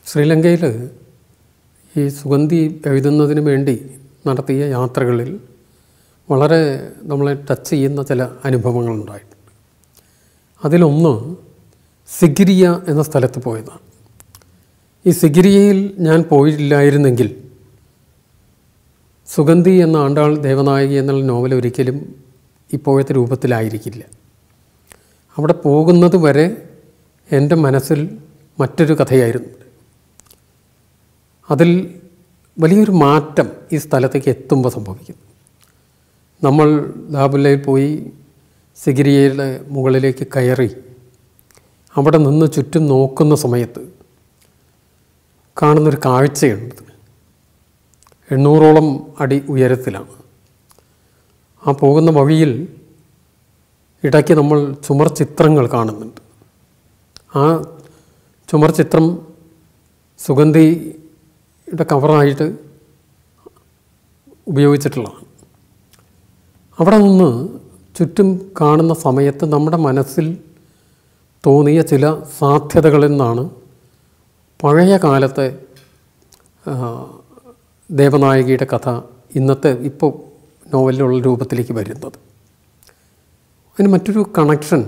ശ്രീലങ്കയിൽ ഈ സുഗന്ധി എഴുതുന്നതിന് വേണ്ടി നടത്തിയ യാത്രകളിൽ വളരെ നമ്മളെ ടച്ച് ചെയ്യുന്ന ചില അനുഭവങ്ങളുണ്ടായിട്ടുണ്ട് അതിലൊന്ന് സിഗിരിയ എന്ന സ്ഥലത്ത് പോയതാണ് ഈ സിഗിരിയയിൽ ഞാൻ പോയില്ലായിരുന്നെങ്കിൽ സുഗന്ധി എന്ന ആണ്ടാൾ ദേവനായകി എന്നുള്ള നോവൽ ഒരിക്കലും ഇപ്പോഴത്തെ രൂപത്തിലായിരിക്കില്ല അവിടെ പോകുന്നത് വരെ എൻ്റെ മനസ്സിൽ മറ്റൊരു കഥയായിരുന്നു അതിൽ വലിയൊരു മാറ്റം ഈ സ്ഥലത്തേക്ക് എത്തുമ്പോൾ സംഭവിക്കുന്നു നമ്മൾ ദാബുല്ലയിൽ പോയി സിഗിരിയയുടെ മുകളിലേക്ക് കയറി അവിടെ നിന്ന് ചുറ്റും നോക്കുന്ന സമയത്ത് കാണുന്നൊരു കാഴ്ചയുണ്ട് എണ്ണൂറോളം അടി ഉയരത്തിലാണ് ആ പോകുന്ന വഴിയിൽ ഇടയ്ക്ക് നമ്മൾ ചുമർ ചിത്രങ്ങൾ കാണുന്നുണ്ട് ആ ചുമർ ചിത്രം സുഗന്ധിയുടെ കവറായിട്ട് ഉപയോഗിച്ചിട്ടുള്ളതാണ് അവിടെ നിന്ന് ചുറ്റും കാണുന്ന സമയത്ത് നമ്മുടെ മനസ്സിൽ തോന്നിയ ചില സാധ്യതകളിൽ നിന്നാണ് പഴയ കാലത്തെ ആ, ദേവനായകിയുടെ കഥ ഇന്നത്തെ ഇപ്പോൾ നോവലിലുള്ള രൂപത്തിലേക്ക് വരുന്നത് അതിന് മറ്റൊരു കണക്ഷൻ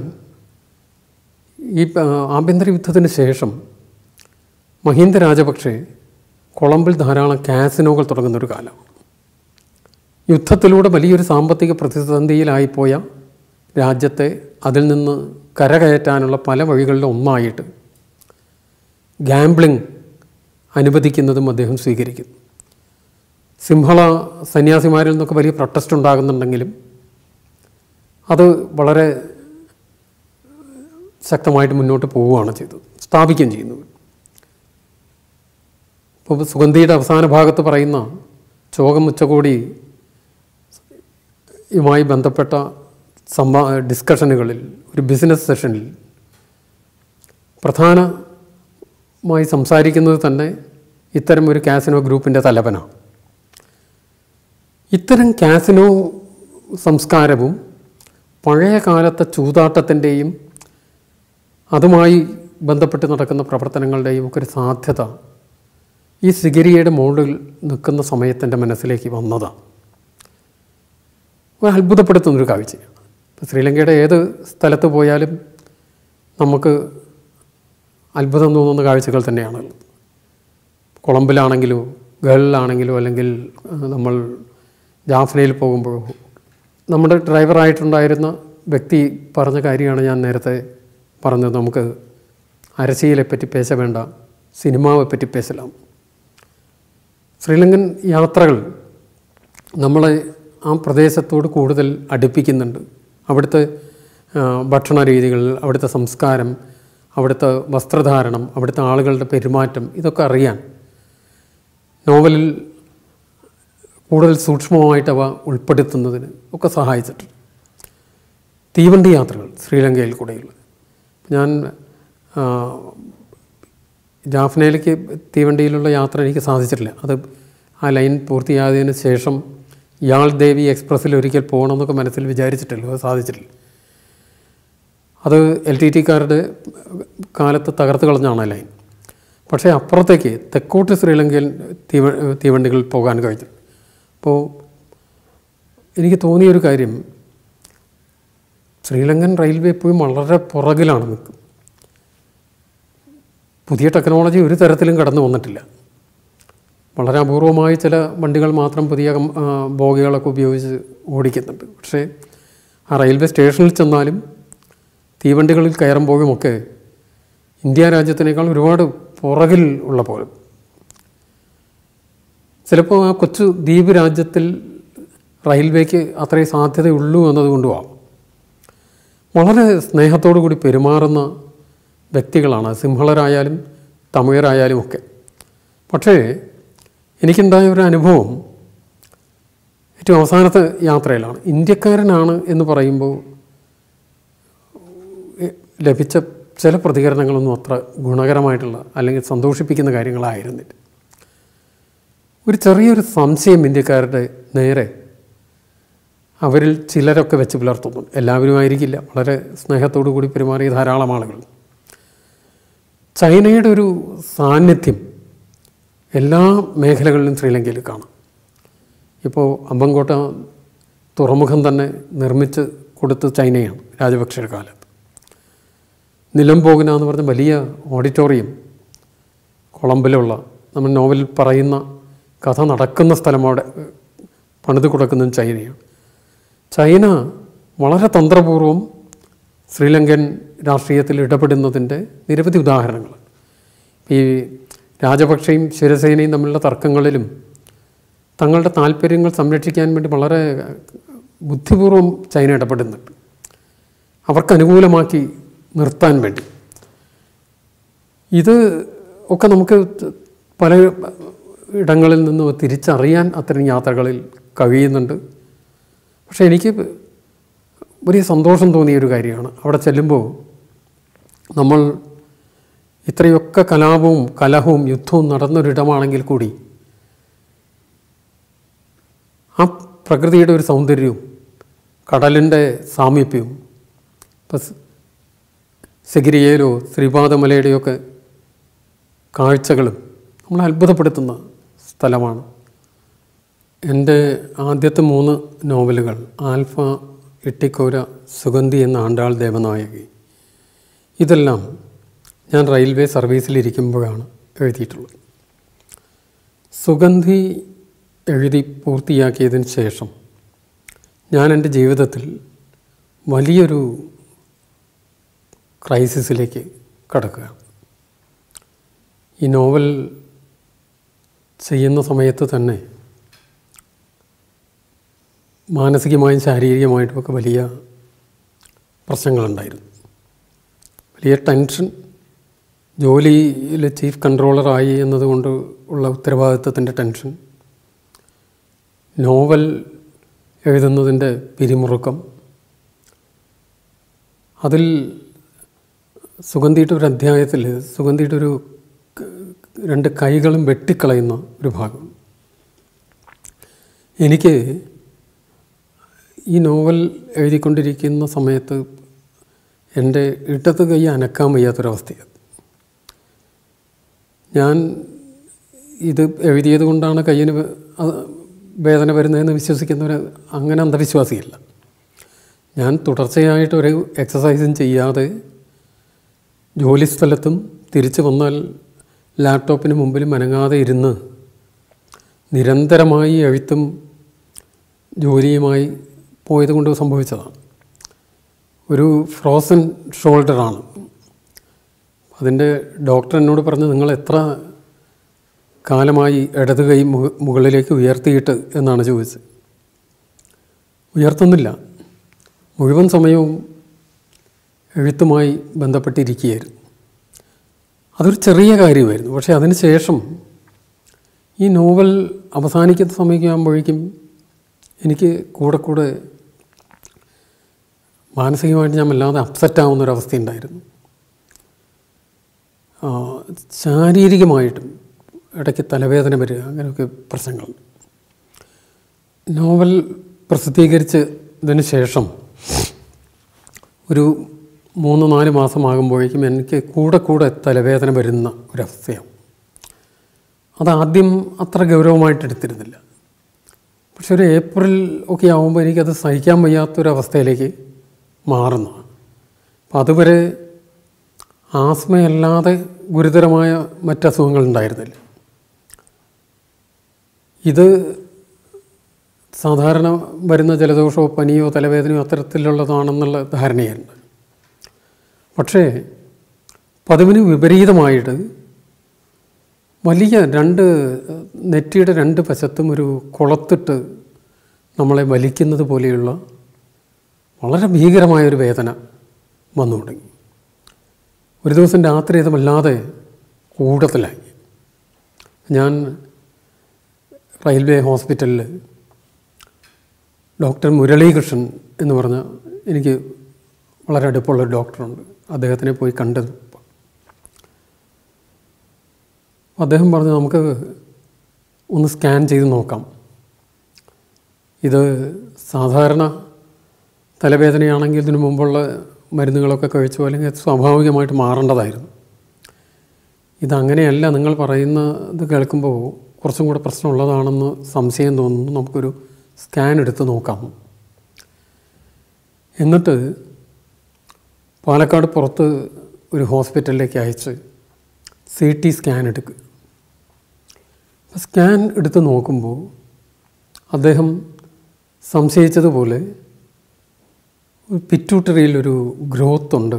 ഈ ആ, ആഭ്യന്തര യുദ്ധത്തിന് ശേഷം മഹീന്ദ രാജപക്ഷെ കൊളംബിൽ ധാരാളം കാസിനോകൾ തുടങ്ങുന്നൊരു കാലമാണ് യുദ്ധത്തിലൂടെ വലിയൊരു സാമ്പത്തിക പ്രതിസന്ധിയിലായിപ്പോയ രാജ്യത്തെ അതിൽ നിന്ന് കരകയറ്റാനുള്ള പല വഴികളിലും ഒന്നായിട്ട് ഗാംബ്ലിംഗ് അനുവദിക്കുന്നതും അദ്ദേഹം സ്വീകരിക്കുന്നു സിംഹള സന്യാസിമാരിൽ നിന്നൊക്കെ വലിയ പ്രൊട്ടസ്റ്റ് ഉണ്ടാകുന്നുണ്ടെങ്കിലും അത് വളരെ ശക്തമായിട്ട് മുന്നോട്ട് പോവുകയാണ് ചെയ്തത് സ്ഥാപിക്കുകയും ചെയ്യുന്നു ഇപ്പോൾ സുഗന്ധിയുടെ അവസാന ഭാഗത്ത് പറയുന്ന ചോകം ഉച്ചകോടി യുമായി ബന്ധപ്പെട്ട സംവാ ഡിസ്കഷനുകളിൽ ഒരു ബിസിനസ് സെഷനിൽ പ്രധാനമായി സംസാരിക്കുന്നത് തന്നെ ഇത്തരം ഒരു കാസിനോ ഗ്രൂപ്പിൻ്റെ തലവനാണ് ഇത്തരം കാസിനോ സംസ്കാരവും പഴയ കാലത്തെ ചൂതാട്ടത്തിൻ്റെയും അതുമായി ബന്ധപ്പെട്ട് നടക്കുന്ന പ്രവർത്തനങ്ങളുടെയും ഒക്കെ ഒരു സാധ്യത ഈ സിഗിരിയയുടെ മുകളിൽ നിൽക്കുന്ന സമയത്ത് എൻ്റെ മനസ്സിലേക്ക് വന്നതാണ് ഒരു അത്ഭുതപ്പെടുത്തുന്നൊരു കാഴ്ചയാണ് ഇപ്പോൾ ശ്രീലങ്കയുടെ ഏത് സ്ഥലത്ത് പോയാലും നമുക്ക് അത്ഭുതം തോന്നുന്ന കാഴ്ചകൾ തന്നെയാണുള്ളത് കൊളംബിലാണെങ്കിലോ ഗേളിലാണെങ്കിലോ അല്ലെങ്കിൽ ആ, നമ്മൾ ജാഫ്നയിൽ പോകുമ്പോഴോ നമ്മുടെ ഡ്രൈവറായിട്ടുണ്ടായിരുന്ന വ്യക്തി പറഞ്ഞ കാര്യമാണ് ഞാൻ നേരത്തെ പറഞ്ഞത് നമുക്ക് അരശിയിലെ പറ്റി പേശ വേണ്ട സിനിമാവെ പറ്റി പേശലാം ശ്രീലങ്കൻ യാത്രകൾ നമ്മളെ ആ പ്രദേശത്തോട് കൂടുതൽ അടുപ്പിക്കുന്നുണ്ട് അവിടുത്തെ ആ, ഭക്ഷണ രീതികൾ അവിടുത്തെ സംസ്കാരം അവിടുത്തെ വസ്ത്രധാരണം അവിടുത്തെ ആളുകളുടെ പെരുമാറ്റം ഇതൊക്കെ അറിയാൻ നോവലിൽ കൂടുതൽ സൂക്ഷ്മമായിട്ട് അവ ഉൾപ്പെടുത്തുന്നതിന് ഒക്കെ സഹായിച്ചിട്ടുണ്ട് തീവണ്ടി യാത്രകൾ ശ്രീലങ്കയിൽ കൂടെയുള്ള ഞാൻ ആ, ജാഫ്നയിലേക്ക് തീവണ്ടിയിലുള്ള യാത്ര എനിക്ക് സാധിച്ചിട്ടില്ല അത് ആ ലൈൻ പൂർത്തിയായതിന് ശേഷം യാൾ ദേവി എക്സ്പ്രസ്സിൽ ഒരിക്കൽ പോകണമെന്നൊക്കെ മനസ്സിൽ വിചാരിച്ചിട്ടില്ല അത് സാധിച്ചിട്ടില്ല അത് എൽ ടി ടിക്കാരുടെ കാലത്ത് തകർത്ത് കളഞ്ഞാണ് ആ ലൈൻ പക്ഷേ അപ്പുറത്തേക്ക് തെക്കോട്ട് ശ്രീലങ്കയിൽ തീവ തീവണ്ടികളിൽ പോകാൻ കഴിഞ്ഞു അപ്പോൾ എനിക്ക് തോന്നിയൊരു കാര്യം ശ്രീലങ്കൻ റെയിൽവേ ഇപ്പോഴും വളരെ പുറകിലാണ് നിൽക്കുന്നത് പുതിയ ടെക്നോളജി ഒരു തരത്തിലും കടന്നു വന്നിട്ടില്ല വളരെ അപൂർവമായി ചില വണ്ടികൾ മാത്രം പുതിയ കം- ആ, ബോഗികളൊക്കെ ഉപയോഗിച്ച് ഓടിക്കുന്നുണ്ട് പക്ഷേ ആ റെയിൽവേ സ്റ്റേഷനിൽ ചെന്നാലും തീവണ്ടികളിൽ കയറുമ്പോഴുമൊക്കെ ഇന്ത്യ രാജ്യത്തിനേക്കാൾ ഒരുപാട് പുറകിൽ ഉള്ള പോലെ ചിലപ്പോൾ ആ കൊച്ചു ദ്വീപ് രാജ്യത്തിൽ റെയിൽവേക്ക് അത്രയും സാധ്യതയുള്ളൂ എന്നതുകൊണ്ടുമാവും വളരെ സ്നേഹത്തോടു കൂടി പെരുമാറുന്ന വ്യക്തികളാണ് സിംഹളരായാലും തമിഴരായാലും ഒക്കെ പക്ഷേ എനിക്കുണ്ടായ ഒരു അനുഭവം ഏറ്റവും അവസാനത്തെ യാത്രയിലാണ് ഇന്ത്യക്കാരനാണ് എന്ന് പറയുമ്പോൾ എ- ലഭിച്ച ചില പ്രതികരണങ്ങളൊന്നും അത്ര ഗുണകരമായിട്ടുള്ള അല്ലെങ്കിൽ സന്തോഷിപ്പിക്കുന്ന കാര്യങ്ങളായിരുന്നില്ല ഒരു ചെറിയൊരു സംശയം ഇന്ത്യക്കാരുടെ നേരെ അവരിൽ ചിലരൊക്കെ വെച്ച് പുലർത്തുന്നു എല്ലാവരും ആയിരിക്കില്ല വളരെ സ്നേഹത്തോടു കൂടി പെരുമാറിയ ധാരാളം ആളുകൾ ചൈനയുടെ ഒരു സാന്നിധ്യം എല്ലാ മേഖലകളിലും ശ്രീലങ്കയിൽ കാണാം ഇപ്പോൾ അമ്പങ്കോട്ട തുറമുഖം തന്നെ നിർമ്മിച്ച് കൊടുത്ത് ചൈനയാണ് രാജപക്ഷയുടെ കാലത്ത് നിലംപോകന എന്ന് പറഞ്ഞ വലിയ ഓഡിറ്റോറിയം കൊളംബിലുള്ള നമ്മൾ നോവലിൽ പറയുന്ന കഥ നടക്കുന്ന സ്ഥലം അവിടെ പണിത് കൊടുക്കുന്നത് ചൈനയാണ് ചൈന വളരെ തന്ത്രപൂർവം ശ്രീലങ്കൻ രാഷ്ട്രീയത്തിൽ ഇടപെടുന്നതിൻ്റെ നിരവധി ഉദാഹരണങ്ങൾ ഈ രാജപക്ഷയും ശിവസേനയും തമ്മിലുള്ള തർക്കങ്ങളിലും തങ്ങളുടെ താല്പര്യങ്ങൾ സംരക്ഷിക്കാൻ വേണ്ടി വളരെ ബുദ്ധിപൂർവം ചൈന ഇടപെടുന്നുണ്ട് അവർക്ക് അനുകൂലമാക്കി നിർത്താൻ വേണ്ടി ഇത് ഒക്കെ നമുക്ക് പല ഇടങ്ങളിൽ നിന്ന് തിരിച്ചറിയാൻ അത്തരം യാത്രകളിൽ കഴിയുന്നുണ്ട് പക്ഷേ എനിക്ക് വലിയ സന്തോഷം തോന്നിയ ഒരു കാര്യമാണ് അവിടെ ചെല്ലുമ്പോൾ നമ്മൾ ഇത്രയൊക്കെ കലാപവും കലഹവും യുദ്ധവും നടന്നൊരിടമാണെങ്കിൽ കൂടി ആ പ്രകൃതിയുടെ ഒരു സൗന്ദര്യവും കടലിൻ്റെ സാമീപ്യവും ഇപ്പം സെഗിരിയയിലോ ശ്രീപാദമലയുടെയൊക്കെ കാഴ്ചകളും നമ്മളെ അത്ഭുതപ്പെടുത്തുന്ന സ്ഥലമാണ് എൻ്റെ ആദ്യത്തെ മൂന്ന് നോവലുകൾ ആൽഫ ഇട്ടിക്കോര സുഗന്ധി എന്ന ആണ്ടാൾ ദേവനായകി ഇതെല്ലാം ഞാൻ റെയിൽവേ സർവീസിലിരിക്കുമ്പോഴാണ് എഴുതിയിട്ടുള്ളത് സുഗന്ധി എഴുതി പൂർത്തിയാക്കിയതിന് ശേഷം ഞാൻ എൻ്റെ ജീവിതത്തിൽ വലിയൊരു ക്രൈസിസിലേക്ക് കടക്കുകയാണ് ഈ നോവൽ ചെയ്യുന്ന സമയത്ത് തന്നെ മാനസികമായും ശാരീരികമായിട്ടുമൊക്കെ വലിയ പ്രശ്നങ്ങളുണ്ടായിരുന്നു വലിയ ടെൻഷൻ ജോലിയിൽ ചീഫ് കൺട്രോളറായി എന്നതുകൊണ്ട് ഉള്ള ഉത്തരവാദിത്വത്തിൻ്റെ ടെൻഷൻ നോവൽ എഴുതുന്നതിൻ്റെ പിരിമുറുക്കം അതിൽ സുഗന്ധിയുടെ ഒരു അധ്യായത്തിൽ സുഗന്ധിയുടെ ഒരു ക- രണ്ട് കൈകളും വെട്ടിക്കളയുന്ന ഒരു ഭാഗം എനിക്ക് ഈ നോവൽ എഴുതിക്കൊണ്ടിരിക്കുന്ന സമയത്ത് എൻ്റെ ഇടത് കൈ അനക്കാൻ വയ്യാത്തൊരവസ്ഥയാണ് ഞാൻ ഇത് എഴുതിയത് കൊണ്ടാണ് കയ്യിന് വേ- അത് വേദന വരുന്നതെന്ന് വിശ്വസിക്കുന്നവർ അങ്ങനെ അന്ധവിശ്വാസിയല്ല ഞാൻ തുടർച്ചയായിട്ട് ഒരു എക്സസൈസും ചെയ്യാതെ ജോലിസ്ഥലത്തും തിരിച്ചു വന്നാൽ ലാപ്ടോപ്പിന് മുമ്പിൽ മനങ്ങാതെ ഇരുന്ന് നിരന്തരമായി എഴുത്തും ജോലിയുമായി പോയത് കൊണ്ട് സംഭവിച്ചതാണ് ഒരു ഫ്രോസൺ ഷോൾഡറാണ് അതിൻ്റെ ഡോക്ടർ എന്നോട് പറഞ്ഞു നിങ്ങൾ എത്ര കാലമായി ഇടത് കൈ മുക- മുകളിലേക്ക് ഉയർത്തിയിട്ട് എന്നാണ് ചോദിച്ചത് ഉയർത്തുന്നില്ല മുഴുവൻ സമയവും എഴുത്തുമായി ബന്ധപ്പെട്ടിരിക്കുകയായിരുന്നു അതൊരു ചെറിയ കാര്യമായിരുന്നു പക്ഷേ അതിന് ശേഷം ഈ നോവൽ അവസാനിക്കുന്ന സമയമാകുമ്പോഴേക്കും എനിക്ക് കൂടെ കൂടെ മാനസികമായിട്ട് ഞാൻ വല്ലാതെ അപ്സെറ്റ് ആവുന്നൊരവസ്ഥ ഉണ്ടായിരുന്നു ആ, ശാരീരികമായിട്ടും ഇടയ്ക്ക് തലവേദന വരിക അങ്ങനെയൊക്കെ പ്രശ്നങ്ങളുണ്ട് നോവൽ പ്രസിദ്ധീകരിച്ചതിന് ശേഷം ഒരു മൂന്ന് നാല് മാസമാകുമ്പോഴേക്കും എനിക്ക് കൂടെ കൂടെ തലവേദന വരുന്ന ഒരവസ്ഥയാണ് അതാദ്യം അത്ര ഗൗരവമായിട്ട് എടുത്തിരുന്നില്ല പക്ഷെ ഒരു ഏപ്രിൽ ഒക്കെ ആകുമ്പോൾ എനിക്കത് സഹിക്കാൻ വയ്യാത്തൊരവസ്ഥയിലേക്ക് മാറുന്നതാണ് അപ്പം അതുവരെ ആസ്മയല്ലാതെ ഗുരുതരമായ മറ്റസുഖങ്ങൾ ഉണ്ടായിരുന്നില്ല ഇത് സാധാരണ വരുന്ന ജലദോഷമോ പനിയോ തലവേദനയോ അത്തരത്തിലുള്ളതാണെന്നുള്ള ധാരണയുണ്ട് പക്ഷേ പതിവിന് വിപരീതമായിട്ട് വലിയ രണ്ട് നെറ്റിയുടെ രണ്ട് വശത്തും ഒരു കുളത്തിട്ട് നമ്മളെ വലിക്കുന്നത് പോലെയുള്ള വളരെ ഭീകരമായൊരു വേദന വന്നു തുടങ്ങി ഒരു ദിവസം രാത്രി ഇത് വല്ലാതെ കൂടുതലായി ഞാൻ റെയിൽവേ ഹോസ്പിറ്റലിൽ ഡോക്ടർ മുരളീകൃഷ്ണൻ എന്ന് പറഞ്ഞ എനിക്ക് വളരെ അടുപ്പമുള്ള ഒരു ഡോക്ടറുണ്ട് അദ്ദേഹത്തിനെ പോയി കണ്ടത് അദ്ദേഹം പറഞ്ഞു നമുക്ക് ഒന്ന് സ്കാൻ ചെയ്ത് നോക്കാം ഇത് സാധാരണ തലവേദനയാണെങ്കിൽ ഇതിനു മുമ്പുള്ള മരുന്നുകളൊക്കെ കഴിച്ചു അല്ലെങ്കിൽ അത് സ്വാഭാവികമായിട്ട് മാറേണ്ടതായിരുന്നു ഇതങ്ങനെയല്ല നിങ്ങൾ പറയുന്ന ഇത് കേൾക്കുമ്പോൾ കുറച്ചും കൂടെ പ്രശ്നമുള്ളതാണെന്ന് സംശയം തോന്നുന്നു നമുക്കൊരു സ്കാൻ എടുത്ത് നോക്കാം എന്നിട്ട് പാലക്കാട് പുറത്ത് ഒരു ഹോസ്പിറ്റലിലേക്ക് അയച്ച് സി ടി സ്കാൻ എടുക്കുക അപ്പോൾ സ്കാൻ എടുത്ത് നോക്കുമ്പോൾ അദ്ദേഹം സംശയിച്ചതുപോലെ പിറ്റൂട്ടറിയിൽ ഒരു ഗ്രോത്ത് ഉണ്ട്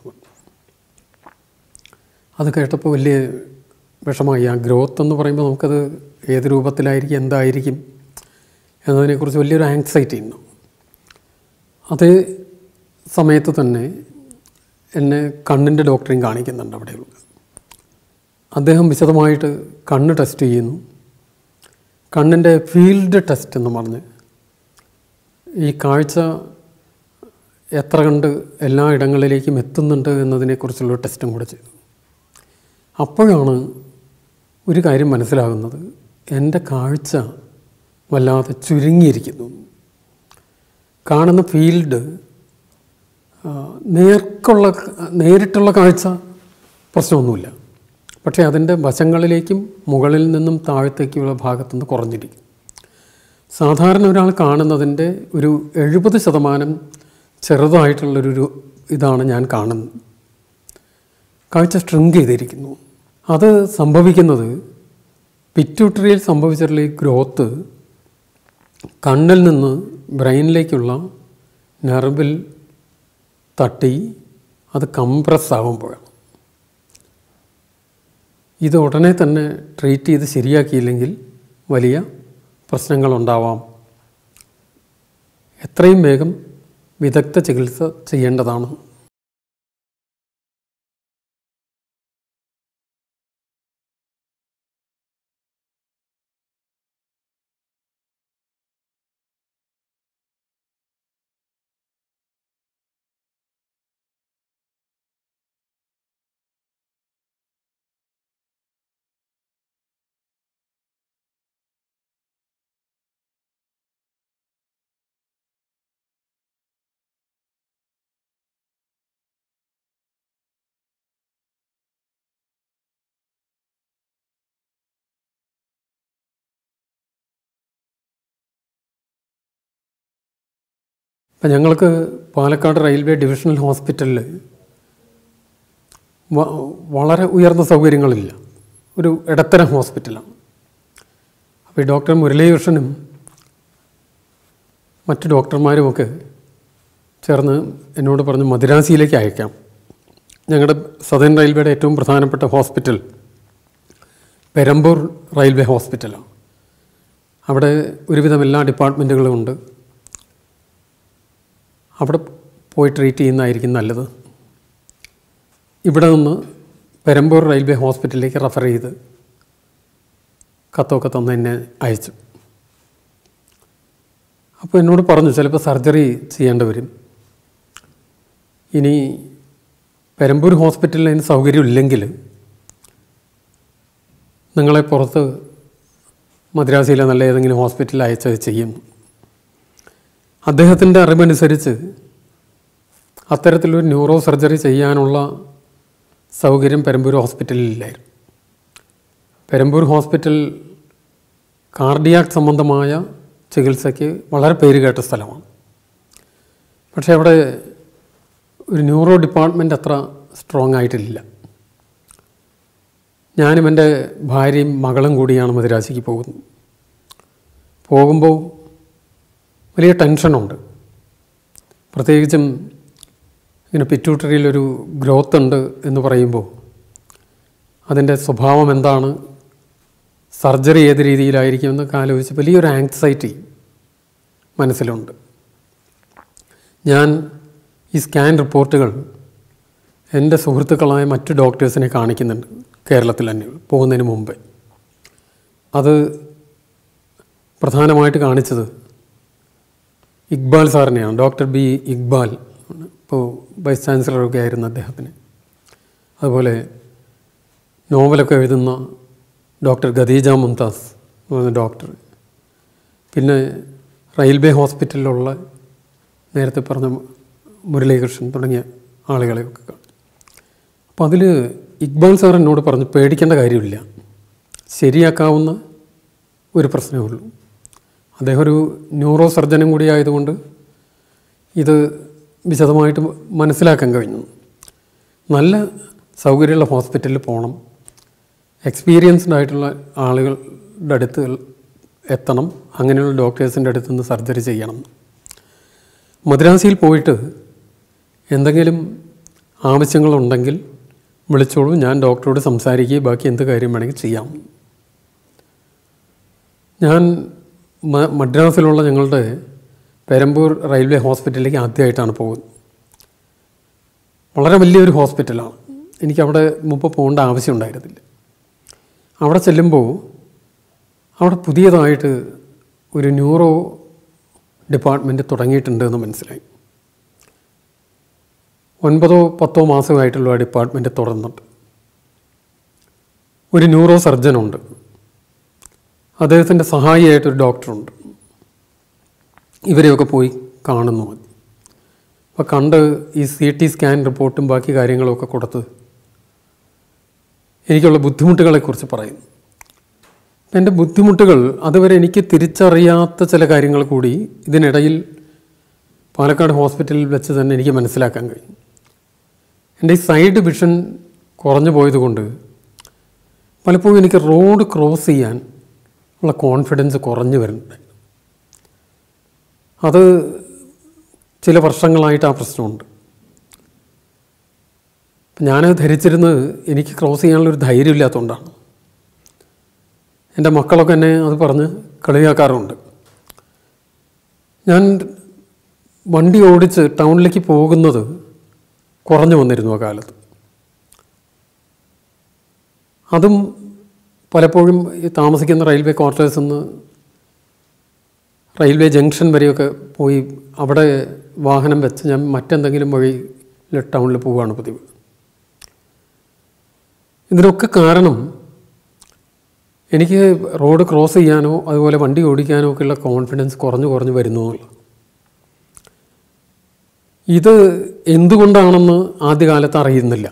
അത് കേട്ടപ്പോൾ വലിയ വിഷമായി ആ ഗ്രോത്ത് എന്ന് പറയുമ്പോൾ നമുക്കത് ഏത് രൂപത്തിലായിരിക്കും എന്തായിരിക്കും എന്നതിനെക്കുറിച്ച് വലിയൊരു ആങ്സൈറ്റി ഉണ്ട് അതേ സമയത്ത് തന്നെ എന്നെ കണ്ണിൻ്റെ ഡോക്ടറെയും കാണിക്കുന്നുണ്ട് അവിടെയുള്ള അദ്ദേഹം വിശദമായിട്ട് കണ്ണ് ടെസ്റ്റ് ചെയ്യുന്നു കണ്ണിൻ്റെ ഫീൽഡ് ടെസ്റ്റ് എന്ന് പറഞ്ഞ് ഈ കാഴ്ച എത്ര കണ്ട് എല്ലാ ഇടങ്ങളിലേക്കും എത്തുന്നുണ്ട് എന്നതിനെക്കുറിച്ചുള്ള ടെസ്റ്റും കൂടെ ചെയ്തു അപ്പോഴാണ് ഒരു കാര്യം മനസ്സിലാകുന്നത് എൻ്റെ കാഴ്ച വല്ലാതെ ചുരുങ്ങിയിരിക്കുന്നു കാണുന്ന ഫീൽഡ് ആ, നേർക്കുള്ള നേരിട്ടുള്ള കാഴ്ച പ്രശ്നമൊന്നുമില്ല പക്ഷേ അതിൻ്റെ വശങ്ങളിലേക്കും മുകളിൽ നിന്നും താഴത്തേക്കുള്ള ഭാഗത്തുനിന്ന് കുറഞ്ഞിരിക്കും സാധാരണ ഒരാൾ കാണുന്നതിൻ്റെ ഒരു എഴുപത് ശതമാനം ചെറുതായിട്ടുള്ളൊരു രു- ഇതാണ് ഞാൻ കാണുന്നത് കാഴ്ച സ്ട്രിങ്ക് ചെയ്തിരിക്കുന്നു അത് സംഭവിക്കുന്നത് പിറ്റ്യൂട്ടറിയിൽ സംഭവിച്ചിട്ടുള്ള ഈ ഗ്രോത്ത് കണ്ണിൽ നിന്ന് ബ്രെയിനിലേക്കുള്ള നെർവിൽ തട്ടി അത് കംപ്രസ് ആകുമ്പോഴാണ് ഇത് ഉടനെ തന്നെ ട്രീറ്റ് ചെയ്ത് ശരിയാക്കിയില്ലെങ്കിൽ വലിയ പ്രശ്നങ്ങളുണ്ടാവാം എത്രയും വേഗം വിദഗ്ധ ചികിത്സ ചെയ്യേണ്ടതാണ് അപ്പം ഞങ്ങൾക്ക് പാലക്കാട് റെയിൽവേ ഡിവിഷണൽ ഹോസ്പിറ്റലിൽ വ- വളരെ ഉയർന്ന സൗകര്യങ്ങളില്ല ഒരു ഇടത്തരം ഹോസ്പിറ്റലാണ് അപ്പോൾ ഈ ഡോക്ടർ മുരളീകൃഷ്ണനും മറ്റ് ഡോക്ടർമാരുമൊക്കെ ചേർന്ന് എന്നോട് പറഞ്ഞ് മദിരാസിയിലേക്ക് അയക്കാം ഞങ്ങളുടെ സദേൺ റെയിൽവേയുടെ ഏറ്റവും പ്രധാനപ്പെട്ട ഹോസ്പിറ്റൽ പെരമ്പൂർ റെയിൽവേ ഹോസ്പിറ്റലാണ് അവിടെ ഒരുവിധം എല്ലാ ഡിപ്പാർട്ട്മെൻറ്റുകളും ഉണ്ട് അവിടെ പോയി ട്രീറ്റ് ചെയ്യുന്നതായിരിക്കും നല്ലത് ഇവിടെ നിന്ന് പെരമ്പൂർ റെയിൽവേ ഹോസ്പിറ്റലിലേക്ക് റെഫർ ചെയ്ത് കത്തൊക്കെ തന്ന് എന്നെ അയച്ചു അപ്പോൾ എന്നോട് പറഞ്ഞു ചിലപ്പോൾ സർജറി ചെയ്യേണ്ടി വരും ഇനി പെരമ്പൂർ ഹോസ്പിറ്റലിൽ അതിന് സൗകര്യമില്ലെങ്കിൽ നിങ്ങളെ പുറത്ത് മദ്രാസിയിലെ നല്ല ഏതെങ്കിലും ഹോസ്പിറ്റലിൽ അയച്ചത് ചെയ്യും അദ്ദേഹത്തിൻ്റെ അറിവനുസരിച്ച് അത്തരത്തിലൊരു ന്യൂറോ സർജറി ചെയ്യാനുള്ള സൗകര്യം പെരമ്പൂർ ഹോസ്പിറ്റലിലില്ലായിരുന്നു പെരമ്പൂർ ഹോസ്പിറ്റൽ കാർഡിയാക് സംബന്ധമായ ചികിത്സയ്ക്ക് വളരെ പേരുകേട്ട സ്ഥലമാണ് പക്ഷേ അവിടെ ഒരു ന്യൂറോ ഡിപ്പാർട്ട്മെൻ്റ് അത്ര സ്ട്രോങ് ആയിട്ടില്ല ഞാനും എൻ്റെ ഭാര്യയും മകളും കൂടിയാണ് മദിരാശിക്ക് പോകുന്നത് പോകുമ്പോൾ വലിയ ടെൻഷനുണ്ട് പ്രത്യേകിച്ചും ഇങ്ങനെ പിറ്റ്യൂട്ടറിയിലൊരു ഗ്രോത്ത് ഉണ്ട് എന്ന് പറയുമ്പോൾ അതിൻ്റെ സ്വഭാവം എന്താണ് സർജറി ഏത് രീതിയിലായിരിക്കും എന്നൊക്കെ ആലോചിച്ച് വലിയൊരു ആങ്സൈറ്റി മനസ്സിലുണ്ട് ഞാൻ ഈ സ്കാൻ റിപ്പോർട്ടുകൾ എൻ്റെ സുഹൃത്തുക്കളായ മറ്റു ഡോക്ടേഴ്സിനെ കാണിക്കുന്നുണ്ട് കേരളത്തിൽ തന്നെ പോകുന്നതിന് മുമ്പേ അത് പ്രധാനമായിട്ട് കാണിച്ചത് ഇക്ബാൽ സാറിനെയാണ് ഡോക്ടർ ബി ഇക്ബാൽ ഇപ്പോൾ വൈസ് ചാൻസലറൊക്കെ ആയിരുന്നു അദ്ദേഹത്തിന് അതുപോലെ നോവലൊക്കെ എഴുതുന്ന ഡോക്ടർ ഖദീജ മുംതാസ് എന്ന് പറയുന്ന ഡോക്ടർ പിന്നെ റെയിൽവേ ഹോസ്പിറ്റലിലുള്ള നേരത്തെ പറഞ്ഞ മുരളീകൃഷ്ണൻ തുടങ്ങിയ ആളുകളെയൊക്കെ കാണും അപ്പോൾ അതിൽ ഇക്ബാൽ സാർ എന്നോട് പറഞ്ഞു പേടിക്കേണ്ട കാര്യമില്ല ശരിയാക്കാവുന്ന ഒരു പ്രശ്നമേ ഉള്ളൂ അദ്ദേഹം ഒരു ന്യൂറോ സർജനും കൂടി ആയതുകൊണ്ട് ഇത് വിശദമായിട്ട് മനസ്സിലാക്കാൻ കഴിഞ്ഞു നല്ല സൗകര്യമുള്ള ഹോസ്പിറ്റലിൽ പോകണം എക്സ്പീരിയൻസ്ഡ് ആയിട്ടുള്ള ആളുകളുടെ അടുത്ത് എത്തണം അങ്ങനെയുള്ള ഡോക്ടേഴ്സിൻ്റെ അടുത്ത് നിന്ന് സർജറി ചെയ്യണം മദ്രാസിയിൽ പോയിട്ട് എന്തെങ്കിലും ആവശ്യങ്ങളുണ്ടെങ്കിൽ വിളിച്ചോളൂ ഞാൻ ഡോക്ടറോട് സംസാരിക്കുകയും ബാക്കി എന്ത് കാര്യം വേണമെങ്കിൽ ചെയ്യാം ഞാൻ മ- മദ്രാസിലുള്ള ഞങ്ങളുടെ പെരമ്പൂർ റെയിൽവേ ഹോസ്പിറ്റലിലേക്ക് ആദ്യമായിട്ടാണ് പോകുന്നത് വളരെ വലിയൊരു ഹോസ്പിറ്റലാണ് എനിക്കവിടെ മുമ്പ് പോകേണ്ട ആവശ്യമുണ്ടായിരുന്നില്ല അവിടെ ചെല്ലുമ്പോൾ അവിടെ പുതിയതായിട്ട് ഒരു ന്യൂറോ ഡിപ്പാർട്ട്മെൻറ്റ് തുടങ്ങിയിട്ടുണ്ട് എന്ന് മനസ്സിലായി ഒൻപതോ പത്തോ മാസമായിട്ടുള്ള ആ ഡിപ്പാർട്ട്മെൻറ്റ് തുറന്നിട്ട് ഒരു ന്യൂറോ സർജനുണ്ട് അദ്ദേഹത്തിൻ്റെ സഹായിയായിട്ടൊരു ഡോക്ടറുണ്ട് ഇവരെയൊക്കെ പോയി കാണുന്നു മതി അപ്പോൾ കണ്ട് ഈ സി ടി സ്കാൻ റിപ്പോർട്ടും ബാക്കി കാര്യങ്ങളൊക്കെ കൊടുത്ത് എനിക്കുള്ള ബുദ്ധിമുട്ടുകളെക്കുറിച്ച് പറയുന്നു എൻ്റെ ബുദ്ധിമുട്ടുകൾ അതുവരെ എനിക്ക് തിരിച്ചറിയാത്ത ചില കാര്യങ്ങൾ കൂടി ഇതിനിടയിൽ പാലക്കാട് ഹോസ്പിറ്റലിൽ വെച്ച് തന്നെ എനിക്ക് മനസ്സിലാക്കാൻ കഴിഞ്ഞു എൻ്റെ ഈ സൈഡ് വിഷൻ കുറഞ്ഞു പോയതുകൊണ്ട് പലപ്പോഴും എനിക്ക് റോഡ് ക്രോസ് ചെയ്യാൻ ഉള്ള കോൺഫിഡൻസ് കുറഞ്ഞു വരുന്നുണ്ട് അത് ചില വർഷങ്ങളായിട്ട് ആ പ്രശ്നമുണ്ട് അപ്പം ഞാൻ ധരിച്ചിരുന്നത് എനിക്ക് ക്രോസ് ചെയ്യാനുള്ളൊരു ധൈര്യം ഇല്ലാത്തതുകൊണ്ടാണ് എൻ്റെ മക്കളൊക്കെ എന്നെ അത് പറഞ്ഞ് കളിയാക്കാറുണ്ട് ഞാൻ വണ്ടി ഓടിച്ച് ടൗണിലേക്ക് പോകുന്നത് കുറഞ്ഞു വന്നിരുന്നു ആ കാലത്ത് അതും പലപ്പോഴും ഈ താമസിക്കുന്ന റെയിൽവേ ക്വാർട്ടേഴ്സിൽ നിന്ന് റെയിൽവേ ജംഗ്ഷൻ വരെയൊക്കെ പോയി അവിടെ വാഹനം വെച്ച് ഞാൻ മറ്റെന്തെങ്കിലും വഴി ടൗണിൽ പോവുകയാണ് പതിവ് ഇതിനൊക്കെ കാരണം എനിക്ക് റോഡ് ക്രോസ് ചെയ്യാനോ അതുപോലെ വണ്ടി ഓടിക്കാനോ ഒക്കെയുള്ള കോൺഫിഡൻസ് കുറഞ്ഞു കുറഞ്ഞു വരുന്നു എന്നുള്ളത് ഇത് എന്തുകൊണ്ടാണെന്ന് ആദ്യകാലത്ത് അറിയുന്നില്ല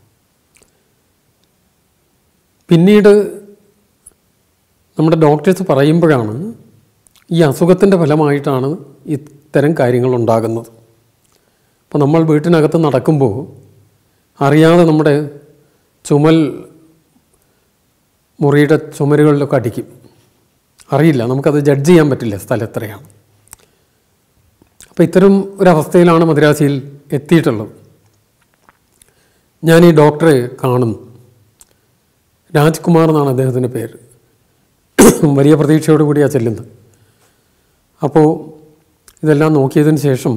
പിന്നീട് നമ്മുടെ ഡോക്ടേഴ്സ് പറയുമ്പോഴാണ് ഈ അസുഖത്തിൻ്റെ ഫലമായിട്ടാണ് ഇത്തരം കാര്യങ്ങൾ ഉണ്ടാകുന്നത് അപ്പോൾ നമ്മൾ വീട്ടിനകത്ത് നടക്കുമ്പോൾ അറിയാതെ നമ്മുടെ ചുമൽ മുറിയുടെ ചുമരുകളിലൊക്കെ അടിക്കും അറിയില്ല നമുക്കത് ജഡ്ജ് ചെയ്യാൻ പറ്റില്ല സ്ഥലം എത്രയാണ് അപ്പോൾ ഇത്തരം ഒരവസ്ഥയിലാണ് മദ്രാസിയിൽ എത്തിയിട്ടുള്ളത് ഞാൻ ഈ ഡോക്ടറെ കാണുന്നു രാജ്കുമാർ എന്നാണ് അദ്ദേഹത്തിൻ്റെ പേര് വലിയ പ്രതീക്ഷയോട് കൂടിയാണ് ചെല്ലുന്നത് അപ്പോൾ ഇതെല്ലാം നോക്കിയതിന് ശേഷം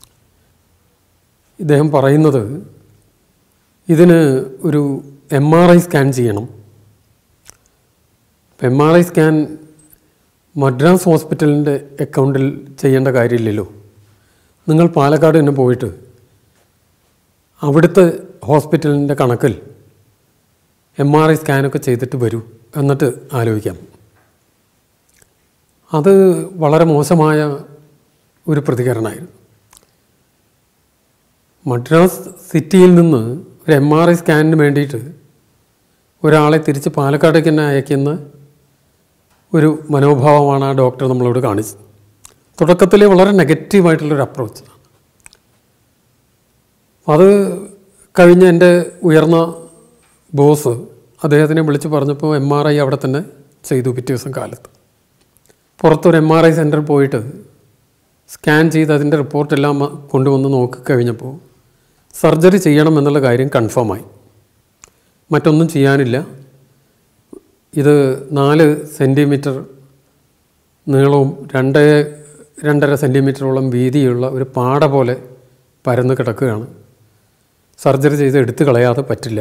ഇദ്ദേഹം പറയുന്നത് ഇതിന് ഒരു എം ആർ ഐ സ്കാൻ ചെയ്യണം M R I scan Madras ഹോസ്പിറ്റലിൻ്റെ അക്കൗണ്ടിൽ ചെയ്യേണ്ട കാര്യമില്ലല്ലോ നിങ്ങൾ പാലക്കാട് തന്നെ പോയിട്ട് അവിടുത്തെ ഹോസ്പിറ്റലിൻ്റെ കണക്കിൽ എം ആർ ഐ സ്കാനൊക്കെ ചെയ്തിട്ട് വരൂ എന്നിട്ട് ആലോചിക്കാം അത് വളരെ മോശമായ ഒരു പ്രതികരണമായിരുന്നു മദ്രാസ് സിറ്റിയിൽ നിന്ന് ഒരു എം ആർ ഐ സ്കാനിന് വേണ്ടിയിട്ട് ഒരാളെ തിരിച്ച് പാലക്കാടേക്ക് തന്നെ അയക്കുന്ന ഒരു മനോഭാവമാണ് ആ ഡോക്ടർ നമ്മളോട് കാണിച്ചത് തുടക്കത്തിലെ വളരെ നെഗറ്റീവായിട്ടുള്ളൊരു അപ്രോച്ച് അത് കഴിഞ്ഞ് എൻ്റെ ഉയർന്ന ബോസ് അദ്ദേഹത്തിനെ വിളിച്ച് പറഞ്ഞപ്പോൾ എം ആർ ഐ അവിടെ തന്നെ ചെയ്തു പിറ്റേ ദിവസം കാലത്ത് പുറത്തൊരു എം ആർ ഐ സെൻറ്ററിൽ പോയിട്ട് സ്കാൻ ചെയ്ത് അതിൻ്റെ റിപ്പോർട്ടെല്ലാം മ- കൊണ്ടുവന്ന് നോക്കി കഴിഞ്ഞപ്പോൾ സർജറി ചെയ്യണം എന്നുള്ള കാര്യം കൺഫേമായി മറ്റൊന്നും ചെയ്യാനില്ല ഇത് നാല് സെൻറ്റിമീറ്റർ നീളവും രണ്ട് രണ്ടര സെൻറ്റിമീറ്ററോളം വീതിയുള്ള ഒരു പാട പോലെ പരന്ന് കിടക്കുകയാണ് സർജറി ചെയ്ത് എടുത്തു കളയാതെ പറ്റില്ല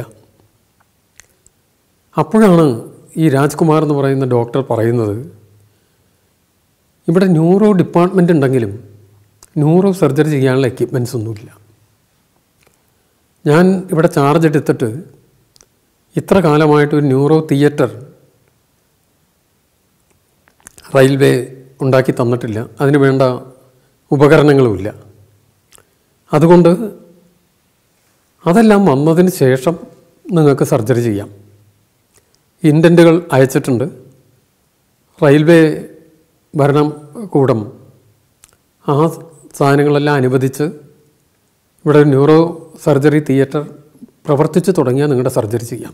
അപ്പോഴാണ് ഈ രാജ്കുമാർ എന്ന് പറയുന്ന ഡോക്ടർ പറയുന്നത് ഇവിടെ ന്യൂറോ ഡിപ്പാർട്ട്മെൻ്റ് ഉണ്ടെങ്കിലും ന്യൂറോ സർജറി ചെയ്യാനുള്ള എക്യുപ്മെൻറ്റ്സ് ഒന്നുമില്ല ഞാൻ ഇവിടെ ചാർജ് എടുത്തിട്ട് ഇത്ര കാലമായിട്ട് ഒരു ന്യൂറോ തിയേറ്റർ റെയിൽവേ ഉണ്ടാക്കി തന്നിട്ടില്ല അതിന് വേണ്ട ഉപകരണങ്ങളുമില്ല അതുകൊണ്ട് അതെല്ലാം വന്നതിന് ശേഷം നിങ്ങൾക്ക് സർജറി ചെയ്യാം ഇൻറ്റൻറ്റുകൾ അയച്ചിട്ടുണ്ട് റെയിൽവേ ഭരണകൂടം ആ സാധനങ്ങളെല്ലാം അനുവദിച്ച് ഇവിടെ ഒരു ന്യൂറോ സർജറി തിയേറ്റർ പ്രവർത്തിച്ചു തുടങ്ങിയാൽ നിങ്ങളുടെ സർജറി ചെയ്യാം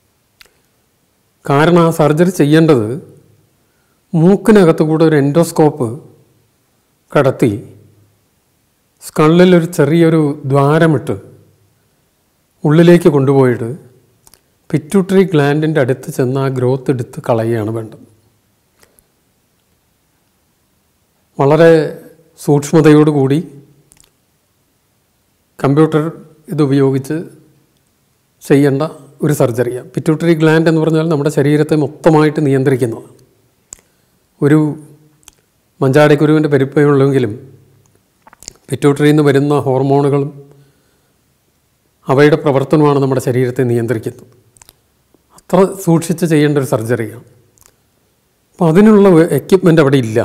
കാരണം ആ സർജറി ചെയ്യേണ്ടത് മൂക്കിനകത്ത് കൂടെ ഒരു എൻഡോസ്കോപ്പ് കടത്തി സ്കള്ളിൽ ഒരു ചെറിയൊരു ദ്വാരമിട്ട് ഉള്ളിലേക്ക് കൊണ്ടുപോയിട്ട് പിറ്റ്യൂട്ടറി ഗ്ലാൻഡിൻ്റെ അടുത്ത് ചെന്ന് ആ ഗ്രോത്ത് എടുത്ത് കളയുകയാണ് വേണ്ടത് വളരെ സൂക്ഷ്മതയോടുകൂടി കമ്പ്യൂട്ടർ ഇതുപയോഗിച്ച് ചെയ്യേണ്ട ഒരു സർജറിയാണ് പിറ്റ്യൂട്ടറി ഗ്ലാൻഡ് എന്ന് പറഞ്ഞാൽ നമ്മുടെ ശരീരത്തെ മൊത്തമായിട്ട് നിയന്ത്രിക്കുന്നത് ഒരു മഞ്ചാടിക്കുരുവിൻ്റെ പെരുപ്പയുള്ളെങ്കിലും പിറ്റ്യൂട്ടറിയിൽ നിന്ന് വരുന്ന ഹോർമോണുകളും അവയുടെ പ്രവർത്തനമാണ് നമ്മുടെ ശരീരത്തെ നിയന്ത്രിക്കുന്നത് അത്ര സൂക്ഷിച്ച് ചെയ്യേണ്ട ഒരു സർജറിയാണ് അപ്പോൾ അതിനുള്ള എക്യുപ്മെൻ്റ് അവിടെ ഇല്ല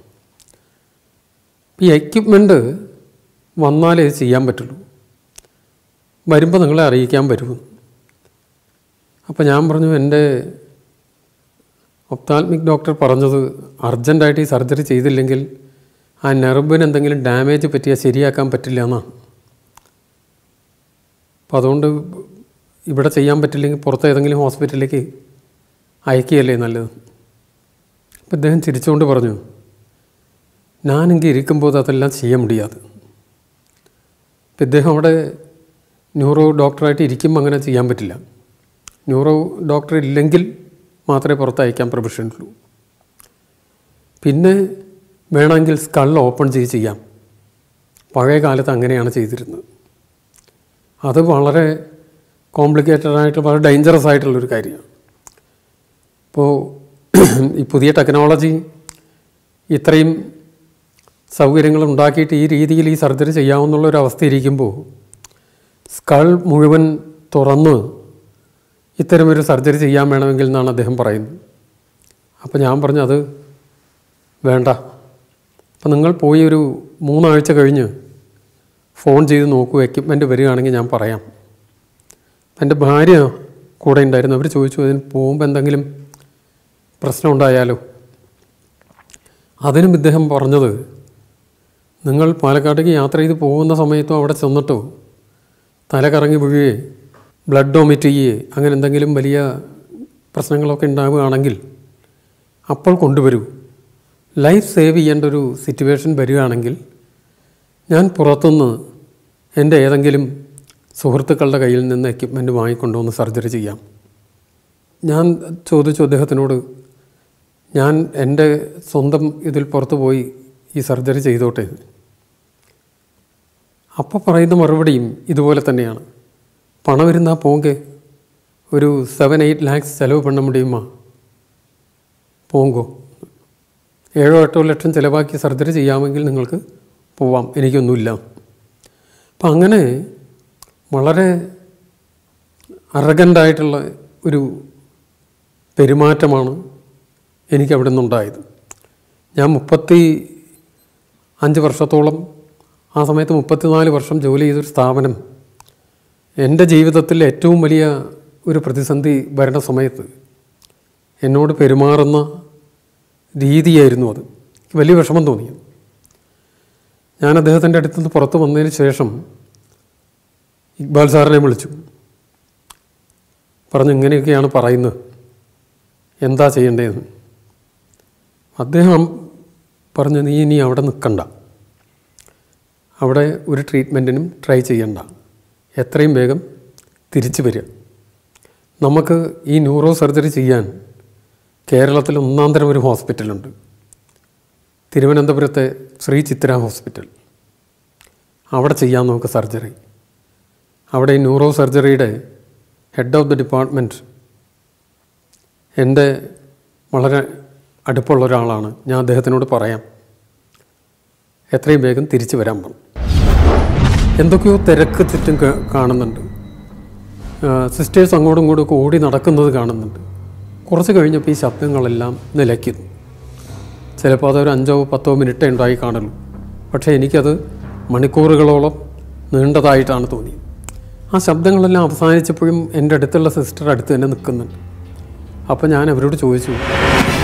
ഈ എക്യുപ്മെൻറ്റ് വന്നാലേ ഇത് ചെയ്യാൻ പറ്റുള്ളൂ വരുമ്പോൾ നിങ്ങളെ അറിയിക്കാൻ വരുമെന്ന് അപ്പോൾ ഞാൻ പറഞ്ഞു എൻ്റെ ഒപ്താൽമിക് ഡോക്ടർ പറഞ്ഞത് അർജൻറ്റായിട്ട് ഈ സർജറി ചെയ്തില്ലെങ്കിൽ ആ നെർവിന് എന്തെങ്കിലും ഡാമേജ് പറ്റിയാൽ ശരിയാക്കാൻ പറ്റില്ല എന്നാണ് അപ്പോൾ അതുകൊണ്ട് ഇവിടെ ചെയ്യാൻ പറ്റില്ലെങ്കിൽ പുറത്ത് ഏതെങ്കിലും ഹോസ്പിറ്റലിലേക്ക് അയക്കുകയല്ലേ നല്ലത് അപ്പോൾ ഇദ്ദേഹം ചിരിച്ചുകൊണ്ട് പറഞ്ഞു ഞാനെങ്കിൽ ഇരിക്കുമ്പോൾ അതെല്ലാം ചെയ്യാൻ മുടിയാതെ അപ്പം ഇദ്ദേഹം അവിടെ ന്യൂറോ ഡോക്ടറായിട്ട് ഇരിക്കുമ്പോൾ അങ്ങനെ ചെയ്യാൻ പറ്റില്ല ന്യൂറോ ഡോക്ടർ ഇല്ലെങ്കിൽ മാത്രമേ പുറത്ത് അയക്കാൻ പ്രൊവിഷൻ ഉള്ളൂ പിന്നെ വേണമെങ്കിൽ സ്കൾ ഓപ്പൺ ചെയ്ത് ചെയ്യാം പഴയ കാലത്ത് അങ്ങനെയാണ് ചെയ്തിരുന്നത് അത് വളരെ കോംപ്ലിക്കേറ്റഡ് ആയിട്ട് വളരെ ഡേഞ്ചറസ് ആയിട്ടുള്ളൊരു കാര്യമാണ് ഇപ്പോൾ ഈ പുതിയ ടെക്നോളജി ഇത്രയും സൗകര്യങ്ങൾ ഉണ്ടാക്കിയിട്ട് ഈ രീതിയിൽ ഈ സർജറി ചെയ്യാവുന്നുള്ളൊരു അവസ്ഥ ഇരിക്കുമ്പോൾ സ്കൾ മുഴുവൻ തുറന്ന് ഇത്തരമൊരു സർജറി ചെയ്യാൻ വേണമെങ്കിൽ എന്നാണ് അദ്ദേഹം പറയുന്നത് അപ്പോൾ ഞാൻ പറഞ്ഞു അത് വേണ്ട അപ്പം നിങ്ങൾ പോയി ഒരു മൂന്നാഴ്ച കഴിഞ്ഞ് ഫോൺ ചെയ്ത് നോക്കൂ എക്യുപ്മെൻറ്റ് വരികയാണെങ്കിൽ ഞാൻ പറയാം എൻ്റെ ഭാര്യ കൂടെ ഉണ്ടായിരുന്നു അവർ ചോദിച്ചു അതിന് പോകുമ്പോൾ എന്തെങ്കിലും പ്രശ്നം ഉണ്ടായാലോ അതിനും ഇദ്ദേഹം പറഞ്ഞത് നിങ്ങൾ പാലക്കാട്ടേക്ക് യാത്ര ചെയ്ത് പോകുന്ന സമയത്തും അവിടെ ചെന്നിട്ടോ തല കറങ്ങി വീഴുകയെ ബ്ലഡ് വോമിറ്റ് ചെയ്യുകയെ അങ്ങനെ എന്തെങ്കിലും വലിയ പ്രശ്നങ്ങളൊക്കെ ഉണ്ടാവുകയാണെങ്കിൽ അപ്പോൾ കൊണ്ടുവരൂ ലൈഫ് സേവ് ചെയ്യേണ്ട ഒരു സിറ്റുവേഷൻ വരികയാണെങ്കിൽ ഞാൻ പുറത്തുനിന്ന് എൻ്റെ ഏതെങ്കിലും സുഹൃത്തുക്കളുടെ കയ്യിൽ നിന്ന് എക്യുപ്മെൻറ്റ് വാങ്ങിക്കൊണ്ടുവന്ന് സർജറി ചെയ്യാം ഞാൻ ചോദിച്ചു അദ്ദേഹത്തിനോട് ഞാൻ എൻ്റെ സ്വന്തം ഇതിൽ പുറത്ത് പോയി ഈ സർജറി ചെയ്തോട്ടെ അപ്പോൾ പറയുന്ന മറുപടിയും ഇതുപോലെ തന്നെയാണ് പണം ഇരുന്നാൽ പോങ്കെ ഒരു സെവൻ എയ്റ്റ് ലാക്സ് ചിലവ് പണ്ണ മുടിയുമാ പോങ്കോ ഏഴോ എട്ടോ ലക്ഷം ചിലവാക്കി സർജറി ചെയ്യാമെങ്കിൽ നിങ്ങൾക്ക് പോവാം എനിക്കൊന്നുമില്ല അപ്പം അങ്ങനെ വളരെ അറഗൻ്റായിട്ടുള്ള ഒരു പെരുമാറ്റമാണ് എനിക്ക് അവിടെ നിന്നുണ്ടായത് ഞാൻ മുപ്പത്തി അഞ്ച് വർഷത്തോളം ആ സമയത്ത് മുപ്പത്തിനാല് വർഷം ജോലി ചെയ്തൊരു സ്ഥാപനം എൻ്റെ ജീവിതത്തിൽ ഏറ്റവും വലിയ ഒരു പ്രതിസന്ധി വരണ സമയത്ത് എന്നോട് പെരുമാറുന്ന രീതിയായിരുന്നു അത് എനിക്ക് വലിയ വിഷമം തോന്നി ഞാൻ അദ്ദേഹത്തിൻ്റെ അടുത്ത് നിന്ന് പുറത്ത് വന്നതിന് ശേഷം ഇക്ബാൽ സാറിനെ വിളിച്ചു പറഞ്ഞു ഇങ്ങനെയൊക്കെയാണ് പറയുന്നത് എന്താ ചെയ്യേണ്ടതെന്ന് അദ്ദേഹം പറഞ്ഞു നീ ഇനി അവിടെ നിൽക്കണ്ട അവിടെ ഒരു ട്രീറ്റ്മെൻറ്റിനും ട്രൈ ചെയ്യണ്ട എത്രയും വേഗം തിരിച്ചു വരിക നമുക്ക് ഈ ന്യൂറോ സർജറി ചെയ്യാൻ കേരളത്തിൽ ഒന്നാം തരം ഒരു ഹോസ്പിറ്റലുണ്ട് തിരുവനന്തപുരത്തെ ശ്രീ ചിത്ര ഹോസ്പിറ്റൽ അവിടെ ചെയ്യാം നമുക്ക് സർജറി അവിടെ ഈ ന്യൂറോ സർജറിയുടെ ഹെഡ് ഓഫ് ദി ഡിപ്പാർട്ട്മെൻറ്റ് എൻ്റെ വളരെ അടുപ്പുള്ള ഒരാളാണ് ഞാൻ അദ്ദേഹത്തിനോട് പറയാം എത്രയും വേഗം തിരിച്ചു വരാൻ പറഞ്ഞു എന്തൊക്കെയോ തിരക്ക് ചുറ്റും കാ- കാണുന്നുണ്ട് സിസ്റ്റേഴ്സ് അങ്ങോട്ടും ഇങ്ങോട്ടും ഒക്കെ ഓടി നടക്കുന്നത് കാണുന്നുണ്ട് കുറച്ച് കഴിഞ്ഞപ്പോൾ ഈ ശബ്ദങ്ങളെല്ലാം നിലയ്ക്കുന്നു ചിലപ്പോൾ അതൊരു അഞ്ചോ പത്തോ മിനിറ്റേ ഉണ്ടായി കാണുള്ളൂ പക്ഷേ എനിക്കത് മണിക്കൂറുകളോളം നീണ്ടതായിട്ടാണ് തോന്നിയത് ആ ശബ്ദങ്ങളെല്ലാം അവസാനിച്ചപ്പോഴും എൻ്റെ അടുത്തുള്ള സിസ്റ്റർ അടുത്ത് തന്നെ നിൽക്കുന്നുണ്ട് അപ്പോൾ ഞാൻ അവരോട് ചോദിച്ചു